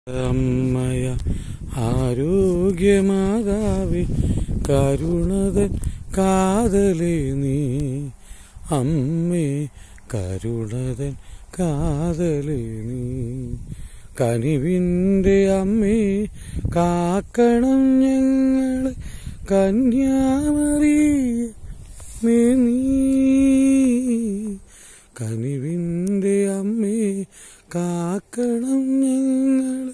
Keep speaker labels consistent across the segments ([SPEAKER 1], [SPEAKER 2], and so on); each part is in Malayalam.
[SPEAKER 1] അമ്മയ ആരോഗ്യമാതാവേ കരുണതൻ കാതലേ നീ അമ്മേ കരുണതൻ കാതലേ നീ കനിവിൻ്റെ അമ്മേ കാക്കണം ഞങ്ങളെ കന്യാമറിയമേ നീ കനിവിൻ്റെ അമ്മേ കാക്കണം ഞങ്ങളെ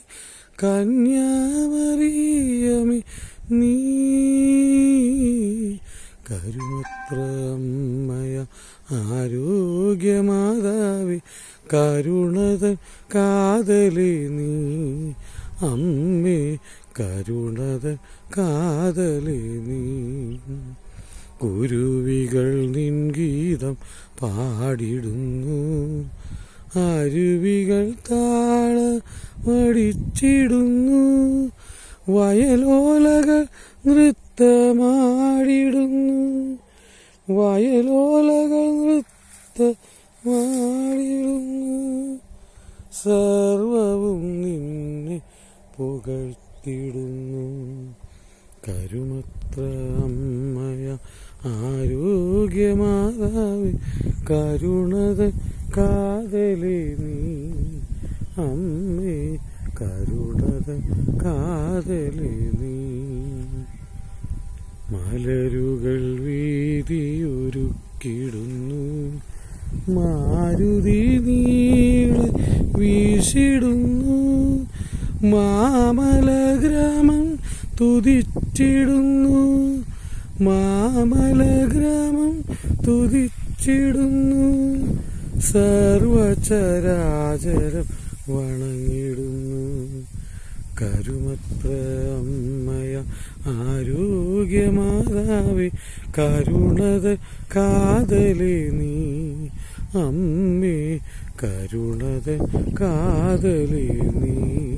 [SPEAKER 1] കന്യാമറിയമേ നീ കരുമത്ര അമ്മയ ആരോഗ്യമാതാവേ കരുണതൻ കാതലേ നീ അമ്മേ കരുണതൻ കാതലേ നീ കുരുവികൾ നിൻ ഗീതം പാടിടുന്നു അരുവികൾ താള മടിച്ചിടുന്നു വയലോലകൾ നൃത്തമാടിടുന്നു വയലോലകൾ നൃത്തമാടിടുന്നു സർവവും നിന്നെ പുകഴ്ത്തിടുന്നു കരുമത്ര അമ്മയ ആരോഗ്യമാതാവേ കരുണത കാതലേ നീ അമ്മേ കരുണത കാതലേ നീ മലരുകൾ വീതിയൊരുക്കിടുന്നു മാരുതി നീളെ വീശിടുന്നു മാമലഗ്രാമം തുതിച്ചിടുന്നു മാമലഗ്രാമം തുതിച്ചിടുന്നു സർവചരാചരം വണങ്ങിടുന്നു കരുമത്ര അമ്മയ ആരോഗ്യമാതാവേ കരുണത കാതലേ നീ അമ്മേ കരുണത കാതലേ നീ